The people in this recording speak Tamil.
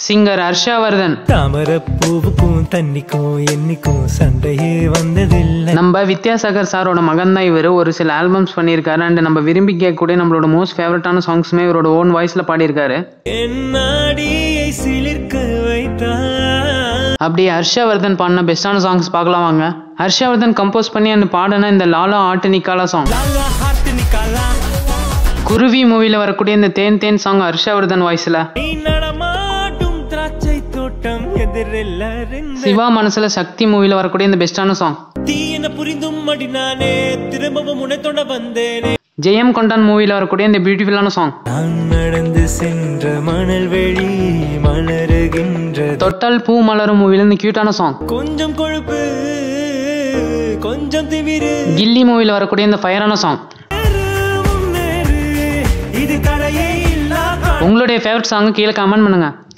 சிங்கர் ஹர்ஷவர்தன் தாமரப்பூவுக்கும் தண்ணிக்கும் என்னைக்கும் சண்டையே வந்ததில்லை நம்ம வித்யாசாகர் சாரோட மகன் தான் இவர் ஒரு சில ஆல்பம்ஸ் பண்ணியிருக்காரு அண்ட் நம்ம விரும்பி கேட்கக்கூடிய நம்மளோட மோஸ்ட் ஃபேவரட்டான சாங்ஸுமே இவரோட ஓன் வாய்ஸில் பாடியிருக்காரு என்னாடியை சிலிர்க்க வைத்தார் அப்படி ஹர்ஷவர்தன் பாடின பெஸ்ட்டான சாங்ஸ் பார்க்கலாம் வாங்க ஹர்ஷவர்தன் கம்போஸ் பண்ணி அந்த பாடின இந்த லாலா ஆட்டு நிக்காலா சாங் லாலா ஹார்ட் நிக்காலா குருவி மூவியில் வரக்கூடிய இந்த தேன் தேன் சாங் ஹர்ஷவர்தன் வாய்ஸில் நீ நடமாட்டும் திராட்சை தோட்டம் எதிரில் சிவா மனசுல சக்தி மூவியில் வரக்கூடிய இந்த பெஸ்ட்டான சாங் தீ என புரிந்தும் அடி நானே திரும்பவும் உன்னை தொட வந்தேனே ஜெயம் கொண்டான் மூவியில் வரக்கூடிய இந்த பியூட்டிஃபுல்லான சாங் நான் நடந்து சென்ற மணல் வெளி மலருகின்ற தொட்டல் பூ மலரும் மூவியில் இந்த கியூட்டான சாங் கொஞ்சம் கொழுப்பு கொஞ்சம் திமிரு கில்லி மூவியில் வரக்கூடிய இந்த ஃபயரான சாங் முன்னேறு இது கரையே இல்லா உங்களுடைய ஃபேவரட் சாங் கீழே கமெண்ட் பண்ணுங்க